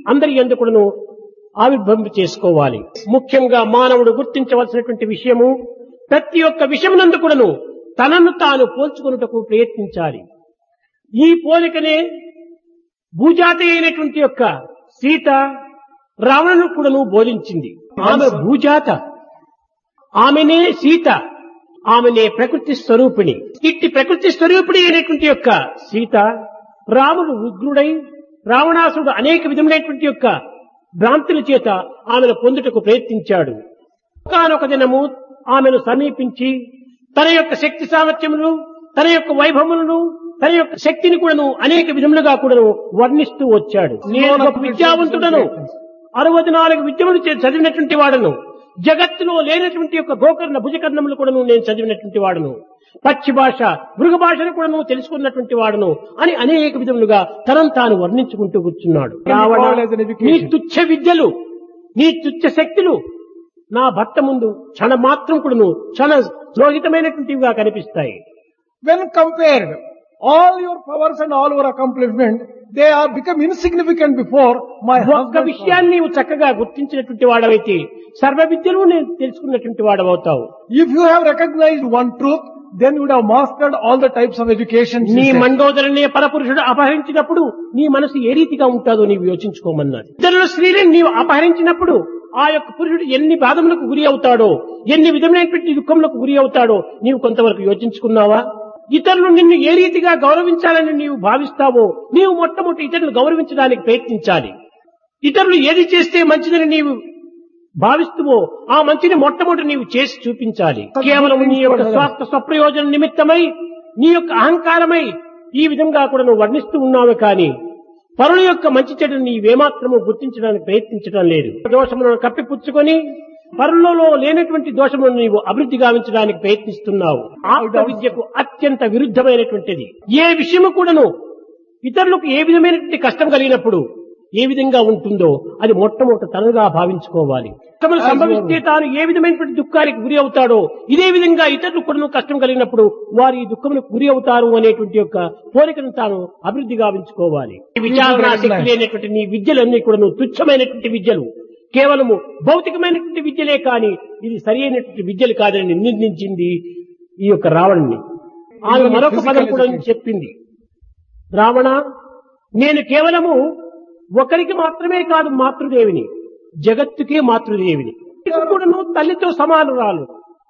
అందరి ఎందుకును ఆవిర్భవం చేసుకోవాలి ముఖ్యంగా మానవుడు గుర్తించవలసినటువంటి విషయము ప్రతి ఒక్క విషయమునందు కూడాను తనను తాను పోల్చుకున్నటకు ప్రయత్నించాలి ఈ పోలికనే భూజాతి అయినటువంటి యొక్క సీత రావణను కూడాను బోధించింది ఆమె భూజాత ఆమెనే సీత ఆమెనే ప్రకృతి స్వరూపిణి ఇట్టి ప్రకృతి స్వరూపిణి అయినటువంటి యొక్క సీత రాముడు ఉగ్రుడై రావణాసుడు అనేక విధములైనటువంటి యొక్క భ్రాంతుల చేత ఆమెను పొందుటకు ప్రయత్నించాడు ఒకనొక దినము ఆమెను సమీపించి తన యొక్క శక్తి సామర్థ్యములు తన యొక్క వైభవములను తన యొక్క శక్తిని కూడాను అనేక విధములుగా కూడాను వర్ణిస్తూ వచ్చాడు నేను ఒక విద్యావంతుడను అరవై నాలుగు విద్యములు చే- చదివినటువంటి వాడను జగత్తులో లేనటువంటి యొక్క గోకర్ణ భుజకర్ణములు కూడాను నేను చదివినటువంటి వాడను పక్షి భాష మృగ భాషను కూడాను తెలుసుకున్నటువంటి వాడను అని అనేక విధములుగా తనను తాను వర్ణించుకుంటూ కూర్చున్నాడు Ravana, called as an education. నీ తుచ్చ విద్యలు నీ తుచ్చ శక్తులు నా భర్త ముందు క్షణ మాత్రం కూడాను క్షణ ద్రోహితమైనటువంటివిగా కనిపిస్తాయి When compared, all your powers and all your accomplishment, they are become insignificant before my ఒక్క husband's విషయాన్ని నీవు చక్కగా గుర్తించినటువంటి వాడవైతే సర్వ విద్యలు నేను తెలుసుకున్నటువంటి వాడవవుతావు If you have recognized one truth, then you would have mastered all the types of education. నీ system. మండోదరనే పరపురుషుడు అపహరించినప్పుడు నీ మనసు ఏ రీతిగా ఉంటుందో నీవు యోచించుకోమన్నది ఇతరుల స్త్రీలను నీవు అపహరించినప్పుడు ఆ యొక్క పురుషుడు ఎన్ని బాధములకు గురి అవుతాడో ఎన్ని విధమైనటువంటి దుఃఖములకు గురి అవుతాడో నీవు కొంతవరకు యోచించుకున్నావా ఇతరులు నిన్ను ఏ రీతిగా గౌరవించాలని నీవు భావిస్తావో నీవు మొట్టమొదటి ఇతరులు గౌరవించడానికి ప్రయత్నించాలి ఇతరులు ఏది చేస్తే మంచిదని నీవు భావిస్తువో ఆ మంచిని మొట్టమొదటి నీవు చేసి చూపించాలి కేవలం నీ యొక్క స్వార్థ స్వప్రయోజన నిమిత్తమై నీ యొక్క అహంకారమై ఈ విధంగా కూడా నువ్వు వర్ణిస్తూ ఉన్నావు కానీ పరుల యొక్క మంచి చెడుని నీవేమాత్రము గుర్తించడానికి ప్రయత్నించడం లేదు దోషములను కప్పిపుచ్చుకొని పరులలో లేనటువంటి దోషములను నీవు అభివృద్ధి గావించడానికి ప్రయత్నిస్తున్నావు ఆత్మ విద్యకు అత్యంత విరుద్ధమైనటువంటిది ఏ విషయము కూడాను ఇతరులకు ఏ విధమైనటువంటి కష్టం కలిగినప్పుడు ఏ విధంగా ఉంటుందో అది మొట్టమొదట తనగా భావించుకోవాలి కష్టములు సంభవిస్తే తాను ఏ విధమైనటువంటి దుఃఖానికి గురి అవుతాడో ఇదే విధంగా ఇతరులకు కూడా కష్టం కలిగినప్పుడు వారు ఈ దుఃఖములకు గురి అవుతారు అనేటువంటి యొక్క కోరికను తాను అభివృద్ధి గావించుకోవాలి ఈ విచారణ శక్తి లేనటువంటి నీ విద్యలన్నీ కూడా నువ్వు తుచ్చమైనటువంటి విద్యలు కేవలము భౌతికమైనటువంటి విద్యలే కాని ఇది సరి అయినటువంటి విద్యలు కాదని నిందించింది ఈ యొక్క రావణుని ఆమె మరొక పదం కూడా చెప్పింది రావణ నేను కేవలము ఒకరికి మాత్రమే కాదు మాతృదేవిని జగత్తుకే మాతృదేవిని ఇది కూడాను తల్లితో సమానురాలు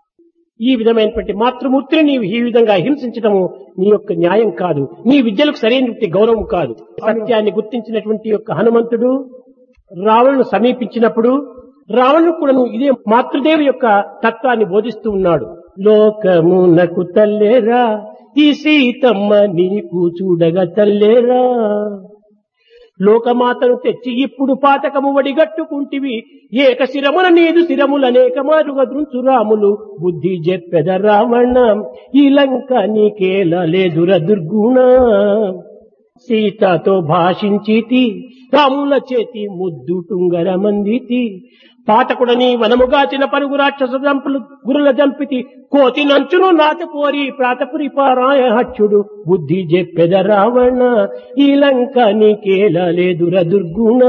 ఈ విధమైనటువంటి మాతృమూర్తిని నీవు ఈ విధంగా హింసించడము నీ యొక్క న్యాయం కాదు నీ విద్యలకు సరైనటువంటి గౌరవం కాదు సత్యాన్ని గుర్తించినటువంటి యొక్క హనుమంతుడు రావణును సమీపించినప్పుడు రావణుడు కూడాను ఇదే మాతృదేవి యొక్క తత్వాన్ని బోధిస్తూ ఉన్నాడు లోకమునకు తల్లేరా ఈ సీతమ్మ నీకు చూడగా తల్లేరా లోకమాతను తెచ్చి ఇప్పుడు పాతకము వడిగట్టుకుంటివి ఏక శిరమున నీదు శిరములనేక మారుగా దృంచురాములు బుద్ధి చెప్పెద రావణ ఈ లంక నీకేలా లేదుర దుర్గుణ సీతతో భాషించితి రాముల చేతి ముద్దు టుంగర మందితి పాతకుడని వనముగాచిన పరుగు రాక్షస జంపులు గురుల జంపితి కోతి నంచును నాచపోరి ప్రాతపురి పారాయ హచ్చుడు బుద్ధి చెప్పెద రావణ ఈ లంక నీకేలా లేదుర దుర్గుణ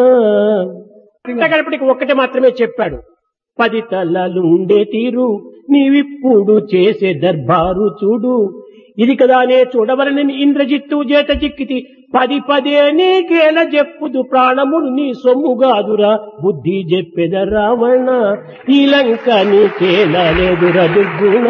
గడపటికి ఒక్కటే మాత్రమే చెప్పాడు పది తలలుండే తీరు నీవిప్పుడు చేసే దర్బారు చూడు ఇది కదానే చూడవలని ఇంద్రజిత్తు చేత చిక్కితి పది పదే నీకేల చెప్పుదు ప్రాణములు నీ సొమ్ముగాదురా బుద్ధి చెప్పెద రావణ ఈ లంక నీకేలా లేదురా దుర్గుణ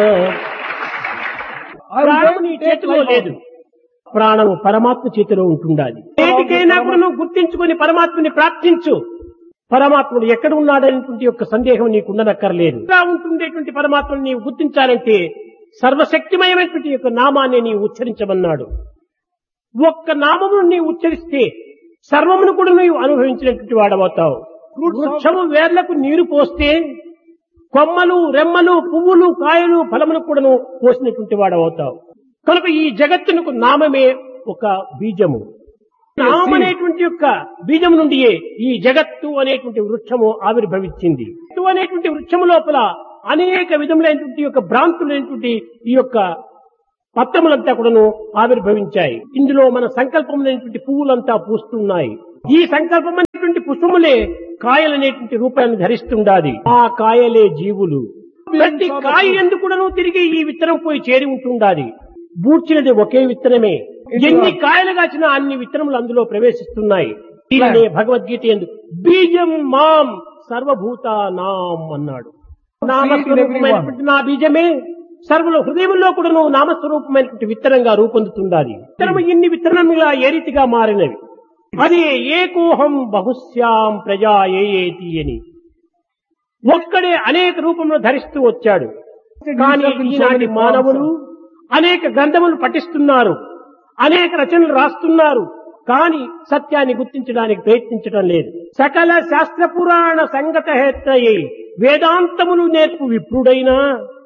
ప్రాణము నీ చేతిలో లేదు ప్రాణము పరమాత్మ చేతిలో ఉంటుండాలి ఏటికైనా కూడా నువ్వు గుర్తించుకొని పరమాత్మని ప్రార్థించు పరమాత్ముడు ఎక్కడ ఉన్నాడనేటువంటి యొక్క సందేహం నీకు ఉండనక్కర్లేదు ఇలా ఉంటుండేటువంటి పరమాత్మను నీవు గుర్తించాలంటే సర్వశక్తిమయమైనటువంటి యొక్క నామాన్ని నీవు ఉచ్చరించమన్నాడు ఒక్క నామమును నీవు ఉచ్చరిస్తే సర్వమును కూడా నీవు అనుభవించినటువంటి వాడవుతావు వృక్షము వేర్లకు నీరు పోస్తే కొమ్మలు రెమ్మలు పువ్వులు కాయలు ఫలములు కూడాను పోసినటువంటి వాడవుతావు కనుక ఈ జగత్తునకు నామమే ఒక బీజము నామం అనేటువంటి యొక్క బీజం నుండియే ఈ జగత్తు అనేటువంటి వృక్షము ఆవిర్భవించింది జగత్తు అనేటువంటి వృక్షము లోపల అనేక విధములైనటువంటి యొక్క భ్రాంతులైనటువంటి ఈ యొక్క పత్రములంతా కూడాను ఆవిర్భవించాయి ఇందులో మన సంకల్పములైనటువంటి పువ్వులంతా పూస్తున్నాయి ఈ సంకల్పం అనేటువంటి పుష్పములే కాయలనేటువంటి రూపాన్ని ధరిస్తుండాది ఆ కాయలే జీవులు ప్రతి కాయ ఎందుకుడను తిరిగి ఈ విత్తనం పోయి చేరి ఉంటుండాది బూడ్చినది ఒకే విత్తనమే ఎన్ని కాయలు కాచినా అన్ని విత్తనములు అందులో ప్రవేశిస్తున్నాయి దీనినే భగవద్గీత ఎందు బీజం మాం సర్వభూతానాం అన్నాడు నామస్వరూపమైనటువంటి నా బీజమే సర్వుల హృదయంలో కూడా నువ్వు నామస్వరూపమైనటువంటి విత్తనంగా రూపొందుతుండాలి విత్తనము ఇన్ని విత్తనముగా ఏ రీతిగా మారినవి అదే ఏకోహం బహుశ్యాం ప్రజా ఏయేతి అని ఒక్కడే అనేక రూపంలో ధరిస్తూ వచ్చాడు కానీ ఈనాటి మానవులు అనేక గ్రంథములు పఠిస్తున్నారు అనేక రచనలు రాస్తున్నారు కానీ సత్యాన్ని గుర్తించడానికి ప్రయత్నించడం లేదు సకల శాస్త్ర పురాణ సంగత హేత్రయే వేదాంతములు నేర్పు విప్రుడైనా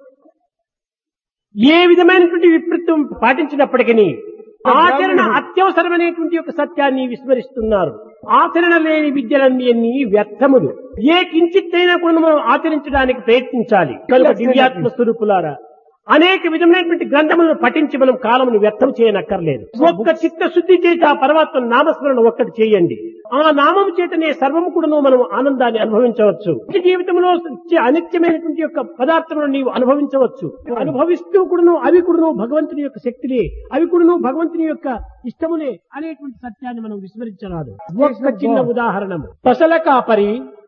ఏ విధమైనటువంటి విపరీతం పాటించినప్పటికీ ఆచరణ అత్యవసరమైనటువంటి యొక్క సత్యాన్ని విస్మరిస్తున్నారు ఆచరణ లేని విద్యలన్నీ అన్ని వ్యర్థములు ఏ కించిత్తైనా కూడా మనం ఆచరించడానికి ప్రయత్నించాలి కనుక దివ్యాత్మ స్వరూపులారా అనేక విధమైనటువంటి గ్రంథములను పఠించి మనం కాలమును వ్యర్థం చేయనక్కర్లేదు ఒక్క చిత్తశుద్ధి చేత ఆ పరమాత్మ నామస్మరణ ఒక్కటి చేయండి ఆ నామం చేతనే సర్వము కూడాను మనం ఆనందాన్ని అనుభవించవచ్చు నిత్య జీవితంలో వచ్చే అనిత్యమైనటువంటి యొక్క పదార్థములను నీవు అనుభవించవచ్చు అనుభవిస్తూ కూడాను అవి కూడాను భగవంతుని యొక్క శక్తిలే అవి కూడాను భగవంతుని యొక్క ఇష్టములే అనేటువంటి సత్యాన్ని మనం విస్మరించరాదు ఒక్క చిన్న ఉదాహరణ పసల కాపరి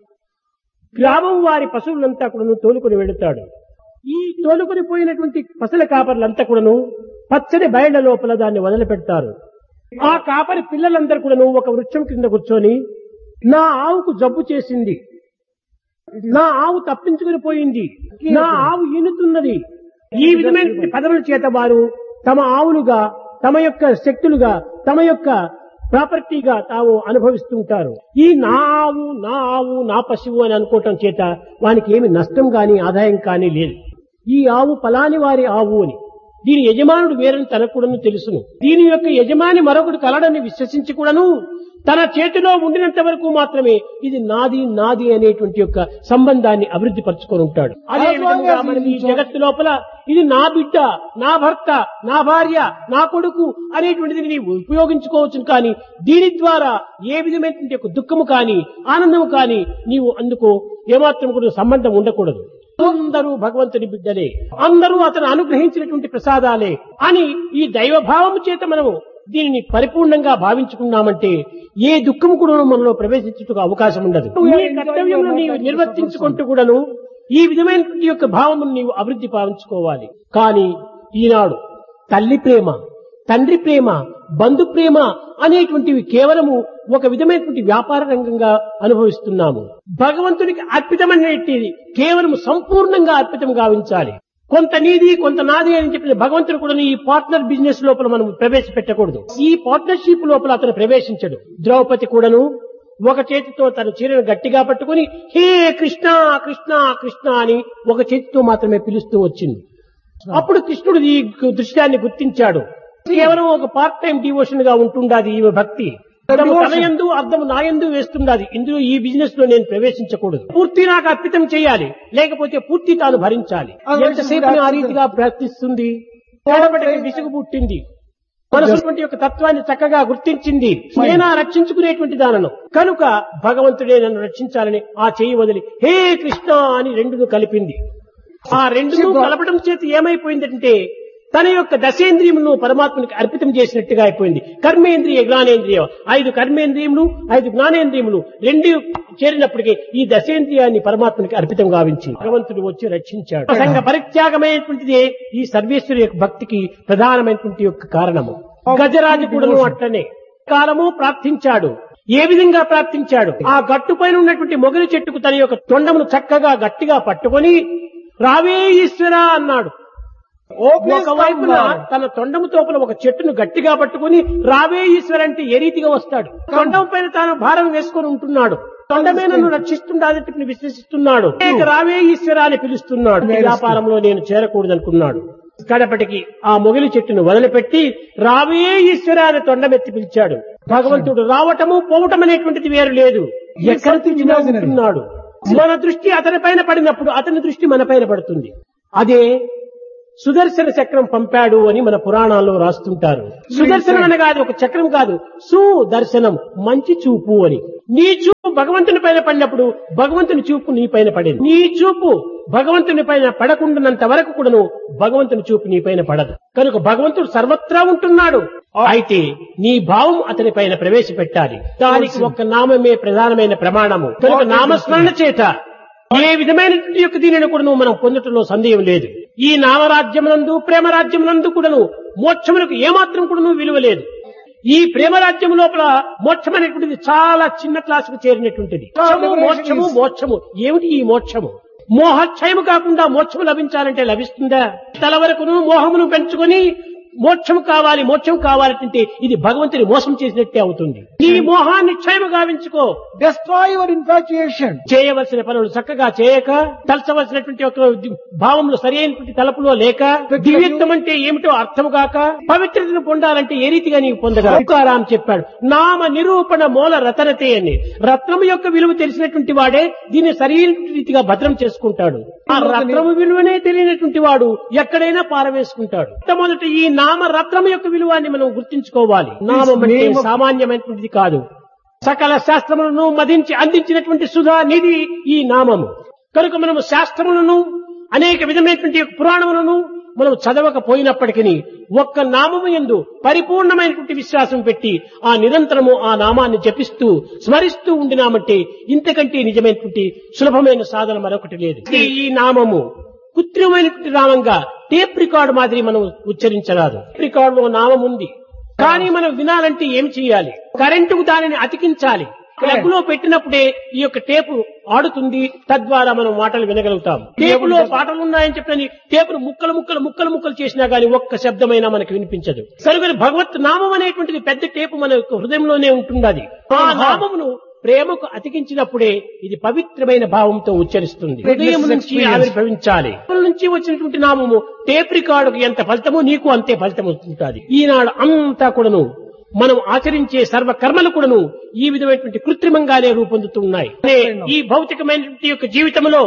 గ్రామం వారి పశువులంతా కూడాను తోలుకొని వెళుతాడు ఈ తోలుకొని పోయినటువంటి పసల కాపర్లంతా కూడాను పచ్చని బయళ్ల లోపల దాన్ని వదిలిపెడతారు ఆ కాపరి పిల్లలందరూ కూడాను ఒక వృక్షం కింద కూర్చొని నా ఆవుకు జబ్బు చేసింది నా ఆవు తప్పించుకుని పోయింది నా ఆవు ఈనుతున్నది ఈ విధమైన పదవుల చేత వారు తమ ఆవులుగా తమ యొక్క శక్తులుగా తమ యొక్క ప్రాపర్టీగా తాము అనుభవిస్తుంటారు ఈ నా ఆవు నా ఆవు నా పశువు అని అనుకోవటం చేత వానికి ఏమి నష్టం గాని ఆదాయం కానీ లేదు ఈ ఆవు పలాని వారి ఆవు అని దీని యజమానుడు వేరని తనకు కూడాను తెలుసును దీని యొక్క యజమాని మరొకడు కలడని విశ్వసించి కూడాను తన చేతిలో ఉండినంత వరకు మాత్రమే ఇది నాది నాది అనేటువంటి యొక్క సంబంధాన్ని అభివృద్ధి పరుచుకొని ఉంటాడు అదే విధంగా మనకి ఈ జగత్తు లోపల ఇది నా బిడ్డ నా భర్త నా భార్య నా కొడుకు అనేటువంటిది నీవు ఉపయోగించుకోవచ్చు కానీ దీని ద్వారా ఏ విధమైనటువంటి యొక్క దుఃఖము కానీ ఆనందము కానీ నీవు అందుకో ఏమాత్రం కూడా సంబంధం ఉండకూడదు అందరూ భగవంతుని బిడ్డలే అందరూ అతను అనుగ్రహించినటువంటి ప్రసాదాలే అని ఈ దైవభావము చేత మనము దీనిని పరిపూర్ణంగా భావించుకున్నామంటే ఏ దుఃఖము కూడా మనలో ప్రవేశించుటకు అవకాశం ఉండదు నీ కర్తవ్యంలో నీవు నిర్వర్తించుకుంటూ కూడాను ఈ విధమైనటువంటి యొక్క భావమును నీవు అభివృద్ధి భావించుకోవాలి కానీ ఈనాడు తల్లి ప్రేమ తండ్రి ప్రేమ బంధు ప్రేమ అనేటువంటివి కేవలము ఒక విధమైనటువంటి వ్యాపార రంగంగా అనుభవిస్తున్నాము భగవంతునికి అర్పితమైనటువంటిది కేవలం సంపూర్ణంగా అర్పితం గావించాలి కొంత నీది కొంత నాది అని చెప్పిన భగవంతుడు కూడా ఈ పార్ట్నర్ బిజినెస్ లోపల మనం ప్రవేశపెట్టకూడదు ఈ పార్ట్నర్షిప్ లోపల అతను ప్రవేశించడు ద్రౌపది కూడాను ఒక చేతితో తన చీరను గట్టిగా పట్టుకుని హే కృష్ణ కృష్ణ కృష్ణ అని ఒక చేతితో మాత్రమే పిలుస్తూ వచ్చింది అప్పుడు కృష్ణుడు ఈ దృశ్యాన్ని గుర్తించాడు కేవలం ఒక పార్ట్ టైం డివోషన్ గా ఉంటుండాది ఈమె భక్తి తమ తనయందు అర్థం నాయందు వేస్తుండాది ఇందులో ఈ బిజినెస్ లో నేను ప్రవేశించకూడదు పూర్తి నాకు అర్పితం చేయాలి లేకపోతే పూర్తి తాను భరించాలి ఎంతసేపు ఆ రీతిగా ప్రవర్తిస్తుంది తోడబడికి విసుగు పుట్టింది మనసుటువంటి యొక్క తత్వాన్ని చక్కగా గుర్తించింది నేనా రక్షించుకునేటువంటి దానను కనుక భగవంతుడే నన్ను రక్షించాలని ఆ చేయి వదిలి హే కృష్ణ అని రెండును కలిపింది ఆ రెండును కలపడం చేత ఏమైపోయిందంటే తన యొక్క దశేంద్రియమును పరమాత్మనికి అర్పితం చేసినట్టుగా అయిపోయింది కర్మేంద్రియ జ్ఞానేంద్రియం ఐదు కర్మేంద్రియములు ఐదు జ్ఞానేంద్రియములు రెండు చేరినప్పటికీ ఈ దశేంద్రియాన్ని పరమాత్మనికి అర్పితం గావించింది భగవంతుడు వచ్చి రక్షించాడు సంఘ పరిత్యాగమైనటువంటిది ఈ సర్వేశ్వరు యొక్క భక్తికి ప్రధానమైనటువంటి యొక్క కారణము గజరాజు కూడాను అట్లనే కాలము ప్రార్థించాడు ఏ విధంగా ప్రార్థించాడు ఆ గట్టు పైన ఉన్నటువంటి మొగలి చెట్టుకు తన యొక్క తొండమును చక్కగా గట్టిగా పట్టుకొని రావే ఈశ్వర అన్నాడు ఒకవైపున తన తొండము తోపల ఒక చెట్టును గట్టిగా పట్టుకుని రావే ఈశ్వర అంటే ఏ రీతిగా వస్తాడు తొండం పైన తాను భారం వేసుకొని ఉంటున్నాడు తొండమే నన్ను రక్షిస్తుండని విశ్వసిస్తున్నాడు అనేక రావే ఈశ్వర అని పిలుస్తున్నాడు ఈ వ్యాపారంలో నేను చేరకూడదనుకున్నాడు కడపటికి ఆ మొగిలి చెట్టును వదిలిపెట్టి రావే ఈశ్వర అని తొండమెత్తి పిలిచాడు భగవంతుడు రావటము పోవటం అనేటువంటిది వేరు లేదు ఎక్కడ తిరిగినా ఉంటున్నాడు మన దృష్టి అతని పైన పడినప్పుడు అతని దృష్టి మన పైన పడుతుంది అదే సుదర్శన చక్రం పంపాడు అని మన పురాణాల్లో రాస్తుంటారు సుదర్శనం అనగా అది ఒక చక్రం కాదు సుదర్శనం మంచి చూపు అని నీ చూపు భగవంతుని పైన పడినప్పుడు భగవంతుని చూపు నీ పైన పడేది నీ చూపు భగవంతుని పైన పడకుండానంత వరకు కూడాను భగవంతుని చూపు నీ పైన పడదు కనుక భగవంతుడు సర్వత్రా ఉంటున్నాడు అయితే నీ భావం అతని పైన ప్రవేశపెట్టాలి దానికి ఒక్క నామమే ప్రధానమైన ప్రమాణము కనుక నామస్మరణ చేత ఏ విధమైనటువంటి యొక్క దీనిని కూడా మనం పొందటంలో సందేహం లేదు ఈ నామరాజ్యమునందు ప్రేమ రాజ్యమునందు కూడాను మోక్షములకు ఏమాత్రం కూడాను విలువ లేదు ఈ ప్రేమ రాజ్యం లోపల మోక్షం అనేటువంటిది చాలా చిన్న క్లాసుకు చేరినటువంటిది మోక్షము, మోక్షము మోక్షము ఏమిటి ఈ మోక్షము మోహక్షయము కాకుండా మోక్షము లభించాలంటే లభిస్తుందా తల వరకును మోహమును పెంచుకొని మోక్షము కావాలి మోక్షం కావాలంటే ఇది భగవంతుని మోసం చేసినట్టే అవుతుంది ఈ మోహాన్ని క్షయము గావించుకో Destroy your infatuation. చేయవలసిన పనులు చక్కగా చేయక తలచవలసినటువంటి ఒక భావంలో సరైనటువంటి తలపులో లేక దివ్యత్వం అంటే ఏమిటో అర్థం కాక పవిత్రతను పొందాలంటే ఏ రీతిగా నీవు పొందగా తుకారాం చెప్పాడు నామ నిరూపణ మూల రతనతే అని రత్నము యొక్క విలువ తెలిసినటువంటి వాడే దీన్ని సరైనటువంటి రీతిగా భద్రం చేసుకుంటాడు ఆ రత్నము విలువనే తెలియనటువంటి వాడు ఎక్కడైనా పారవేసుకుంటాడు మొట్టమొదటి ఈ నామ రత్నము యొక్క విలువాన్ని మనం గుర్తించుకోవాలి నామం అంటే name of- సామాన్యమైనటువంటిది కాదు సకల శాస్త్రములను మదించి అందించినటువంటి సుధా నిధి ఈ నామము కనుక మనము శాస్త్రములను అనేక విధమైనటువంటి పురాణములను మనం చదవకపోయినప్పటికీ ఒక్క నామము ఎందు పరిపూర్ణమైనటువంటి విశ్వాసం పెట్టి ఆ నిరంతరము ఆ నామాన్ని జపిస్తూ స్మరిస్తూ ఉండినామంటే ఇంతకంటే నిజమైనటువంటి సులభమైన సాధన మరొకటి లేదు ఈ- ఈ నామము కృత్రిమైనటువంటి నామంగా టేప్ రికార్డు మాదిరి మనం ఉచ్చరించరాదు టేప్ రికార్డులో నామం ఉంది కానీ మనం వినాలంటే ఏం చేయాలి కరెంటుకు దానిని అతికించాలి ప్లగ్ లో పెట్టినప్పుడే ఈ యొక్క టేపు ఆడుతుంది తద్వారా మనం మాటలు వినగలుగుతాం టేపులో పాటలు ఉన్నాయని చెప్పని టేపును ముక్కలు ముక్కలు ముక్కలు ముక్కలు చేసినా గానీ ఒక్క శబ్దమైనా మనకు వినిపించదు కనుక భగవత్ నామం అనేటువంటిది పెద్ద టేపు మన యొక్క హృదయంలోనే ఉంటున్నది ఆ నామమును ప్రేమకు అతికించినప్పుడే ఇది పవిత్రమైన భావంతో ఉచ్చరిస్తుంది హృదయం నుంచి ఆవిర్భవించాలి హృదయం నుంచి వచ్చినటువంటి నామము టేప్ రికార్డుకు ఎంత ఫలితమో నీకు అంతే ఫలితం ఉంటుంది ఈనాడు అంతా కూడాను మనం ఆచరించే సర్వ కర్మలు కూడాను ఈ విధమైనటువంటి కృత్రిమంగానే రూపొందుతున్నాయి అదే ఈ భౌతికమైనటువంటి యొక్క జీవితంలో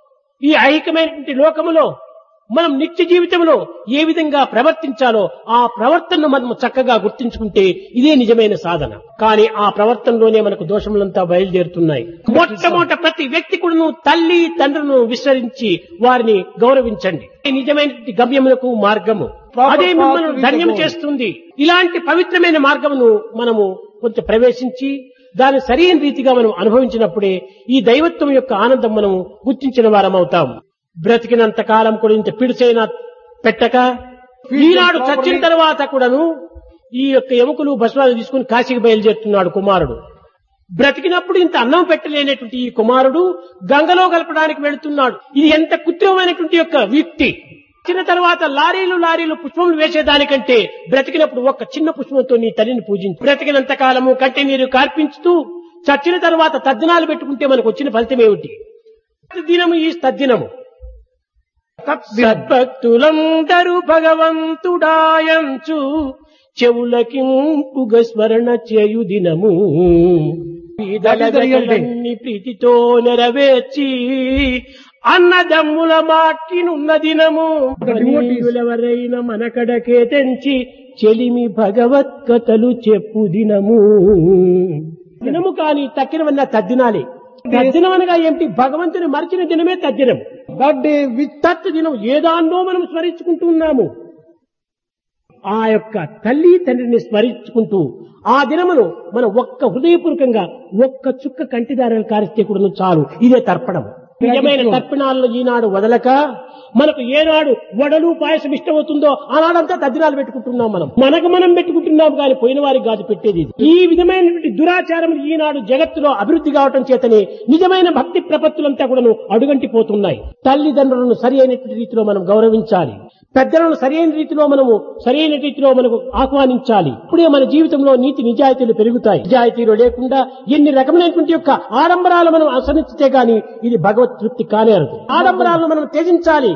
ఈ ఐహికమైనటువంటి లోకములో మనం నిత్య జీవితంలో ఏ విధంగా ప్రవర్తించాలో ఆ ప్రవర్తనను మనం చక్కగా గుర్తించుకుంటే ఇదే నిజమైన సాధన కానీ ఆ ప్రవర్తనలోనే మనకు దోషములంతా బయలుదేరుతున్నాయి మొట్టమొదట ప్రతి వ్యక్తి కూడాను తల్లి తండ్రులను విస్మరించి వారిని గౌరవించండి ఇది నిజమైనటువంటి గమ్యములకు మార్గము అదే మిమ్మల్ని ధన్యం చేస్తుంది ఇలాంటి పవిత్రమైన మార్గమును మనము కొంచెం ప్రవేశించి దాన్ని సరైన రీతిగా మనం అనుభవించినప్పుడే ఈ దైవత్వం యొక్క ఆనందం మనం గుర్తించిన వారం అవుతాం బ్రతికినంత కాలం కూడా ఇంత పిడిచైన పెట్టక ఈనాడు చచ్చిన తర్వాత కూడాను ఈ యొక్క ఎముకలు భస్వాలు తీసుకుని కాశీకి బయలుదేరుతున్నాడు కుమారుడు బ్రతికినప్పుడు ఇంత అన్నం పెట్టలేనటువంటి ఈ కుమారుడు గంగలో కలపడానికి వెళుతున్నాడు ఇది ఎంత కృత్రిమమైనటువంటి యొక్క వ్యక్తి వచ్చిన తర్వాత లారీలు లారీలు పుష్పములు వేసేదానికంటే బ్రతికినప్పుడు ఒక్క చిన్న పుష్పంతో నీ తల్లిని పూజించు బ్రతికినంత కాలము కంటి నీరు కార్పించుతూ చచ్చిన తర్వాత తద్దినాలు పెట్టుకుంటే మనకు వచ్చిన ఫలితం ఏమిటి దినము ఈ తద్దినము సద్భక్తులందరూ భగవంతుడాయంచు చెవులకింపుగ స్మరణ చేయు దినము పీదలన్నీ ప్రీతితో నెరవేర్చి అన్నదమ్ముల మాట్టినున్న దినము ఎవరైన మనకడకే తెంచి చెలిమి భగవత్కథలు చెప్పు దినము దినము కాని తక్కినవన్న తద్దినాలే తద్దినం అనగా ఏమిటి భగవంతుని మరిచిన దినమే తద్దినం That day which తత్తు దినం ఏదాన్నో మనం స్మరించుకుంటూ ఉన్నాము ఆ యొక్క తల్లి తండ్రిని స్మరించుకుంటూ ఆ దినమును మనం ఒక్క హృదయపూర్వకంగా ఒక్క చుక్క కంటిదారులు కారిస్తే కూడా చాలు ఇదే తర్పణం నిజమైన తర్పణాలను ఈనాడు వదలక మనకు ఏనాడు వడలు పాయసం ఇష్టమవుతుందో ఆనాడంతా తద్దినాలు పెట్టుకుంటున్నాం మనం మనకు మనం పెట్టుకుంటున్నాం కానీ పోయిన వారికి కాదు పెట్టేది ఇది. ఈ విధమైనటువంటి దురాచారం ఈనాడు జగత్తులో అభివృద్ధి కావటం చేతనే నిజమైన భక్తి ప్రపత్తులంతా కూడాను అడుగంటిపోతున్నాయి తల్లిదండ్రులను సరి అయినటువంటి రీతిలో మనం గౌరవించాలి పెద్దలను సరైన రీతిలో మనము సరైన రీతిలో మనకు ఆహ్వానించాలి ఇప్పుడే మన జీవితంలో నీతి నిజాయితీలు పెరుగుతాయి నిజాయితీలు లేకుండా ఎన్ని రకమైనటువంటి యొక్క ఆడంబరాలు మనం అనుసరించితే గాని ఇది భగవత్ తృప్తి కానేరదు ఆడంబరాలను మనం త్యజించాలి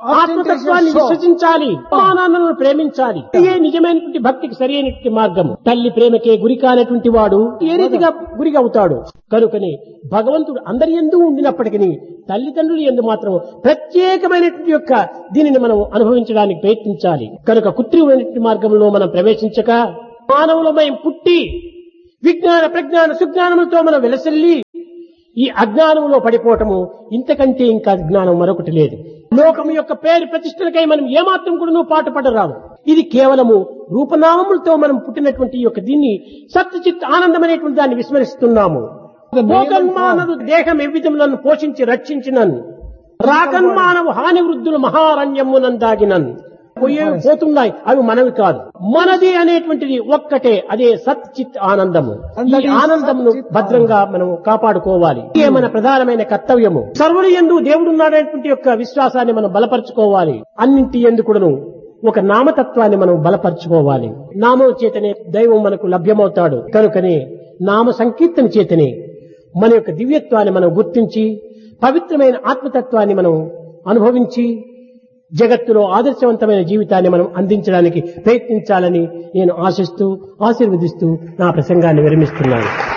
ఆత్మతత్వాన్ని ostentatious show. విశ్వసించాలి మానాన్నలను ప్రేమించాలి ఇదే నిజమైనటువంటి భక్తికి సరి అయినటువంటి మార్గం తల్లి ప్రేమకే గురి కానటువంటి వాడు ఏ రీతిగా గురి అవుతాడు కనుకని భగవంతుడు అందరి ఎందు ఉండినప్పటికీ తల్లిదండ్రులు ఎందు మాత్రం ప్రత్యేకమైనటువంటి యొక్క దీనిని మనం అనుభవించడానికి ప్రయత్నించాలి కనుక కృత్రిమైనటువంటి మార్గంలో మనం ప్రవేశించక మానవులమై పుట్టి విజ్ఞాన ప్రజ్ఞాన సుజ్ఞానములతో మనం వెలసల్లి ఈ అజ్ఞానంలో పడిపోవటము ఇంతకంటే ఇంకా అజ్ఞానం మరొకటి లేదు లోకం యొక్క పేరు ప్రతిష్టలకై మనం ఏమాత్రం కూడా పాటు పడరాము ఇది కేవలము రూపనామములతో మనం పుట్టినటువంటి ఈ యొక్క దీన్ని సత్యచిత్ ఆనందం అనేటువంటి దాన్ని విస్మరిస్తున్నాము భోగన్మానదు దేహం ఎవ్విధములను పోషించి రక్షించినన్ రాగన్మానవు హాని వృద్ధులు మహారణ్యమునందాగినన్ పోయేవి పోతున్నాయి అవి మనవి కాదు మనది అనేటువంటిది ఒక్కటే అదే సత్ చిత్ ఆనందము ఈ ఆనందమును భద్రంగా మనం కాపాడుకోవాలి ఇదే మన ప్రధానమైన కర్తవ్యము సర్వులు ఎందు దేవుడున్నాడనేటువంటి యొక్క విశ్వాసాన్ని మనం బలపరుచుకోవాలి అన్నింటి ఎందు కూడాను ఒక నామతత్వాన్ని మనం బలపరుచుకోవాలి నామం చేతనే దైవం మనకు లభ్యమవుతాడు కనుకనే నామ సంకీర్తన చేతనే మన యొక్క దివ్యత్వాన్ని మనం గుర్తించి పవిత్రమైన ఆత్మతత్వాన్ని మనం అనుభవించి జగత్తులో ఆదర్శవంతమైన జీవితాన్ని మనం అందించడానికి ప్రయత్నించాలని నేను ఆశిస్తూ ఆశీర్వదిస్తూ నా ప్రసంగాన్ని విరమిస్తున్నాను